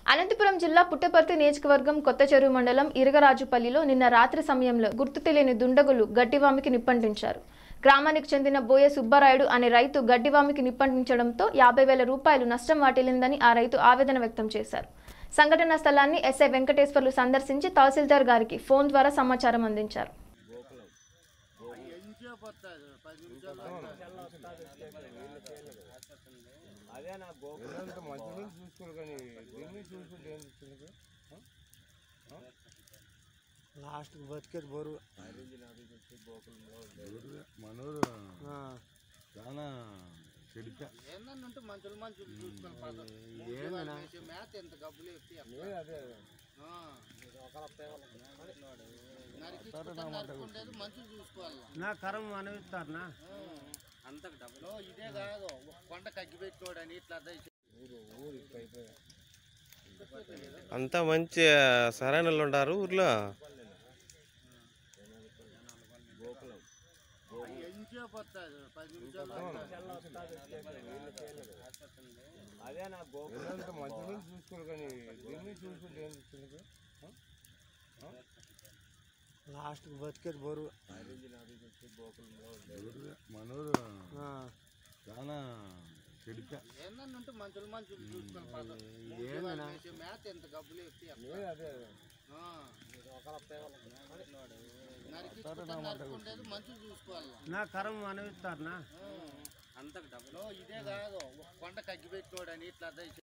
అనంతపురం జిల్లా పుట్టపర్తి నియోజకవర్గం కొత్త చెరువు మండలం ఇరగరాజుపల్లిలో నిన్న రాత్రి సమయంలో గుర్తు తెలియని దుండగులు గడ్డివామికి నిప్పంటించారు గ్రామానికి చెందిన బోయ సుబ్బారాయుడు అనే రైతు గడ్డివామికి నిప్పంటించడంతో యాభై వేల రూపాయలు నష్టం వాటిల్లిందని ఆ రైతు ఆవేదన వ్యక్తం చేశారు సంఘటనా స్థలాన్ని ఎస్ఐ వెంకటేశ్వర్లు సందర్శించి తహసీల్దార్ గారికి ఫోన్ ద్వారా సమాచారం అందించారు ఎంత మంచి నుంచి చూసుకోరు కానీ దీన్ని చూసుకుంటే ఏం చూసుకుంటారు లాస్ట్కి బతికేది బరువు మనూరు చాలా చెడిపా ఏంటంటే మంచులు మంచులు చూసుకొని పద ఏందన్నా మేత ఎంత గబ్బులు ఎత్తి అదే నరికి నరుకుండేది మంచులు చూసుకోవాలి నా కరం అనువిస్తారనా అంత డబ్బులు ఇదే కాదు ఒక కొండ కగ్గి పెట్టినోడని ఇట్లా దయచేసి అంతా మంచి సరైన వాళ్ళు ఉండారు ఊర్లో ఎంచే పోతుంది పది నిమిషాలు ఎంత మంచి నుంచి చూసుకోరు కానీ దీన్ని చూసుకుంటే ఏం చూసుకుంటారు లాస్ట్కి బతికేది బరువు మనూరు చాలా చెడిపా ఏంటంటే మంచులు మంచులు చూసుకొని పద ఏందన్నా మేత ఎంత గబ్బులు ఎత్తి అదే నరికి నరుకుండేది మంచులు చూసుకోవాలి నా కరం అనువిస్తారనా అంత డబ్బులు ఇదే కాదు ఒక కొండ కగ్గి పెట్టినోడని ఇట్లా దయచేసి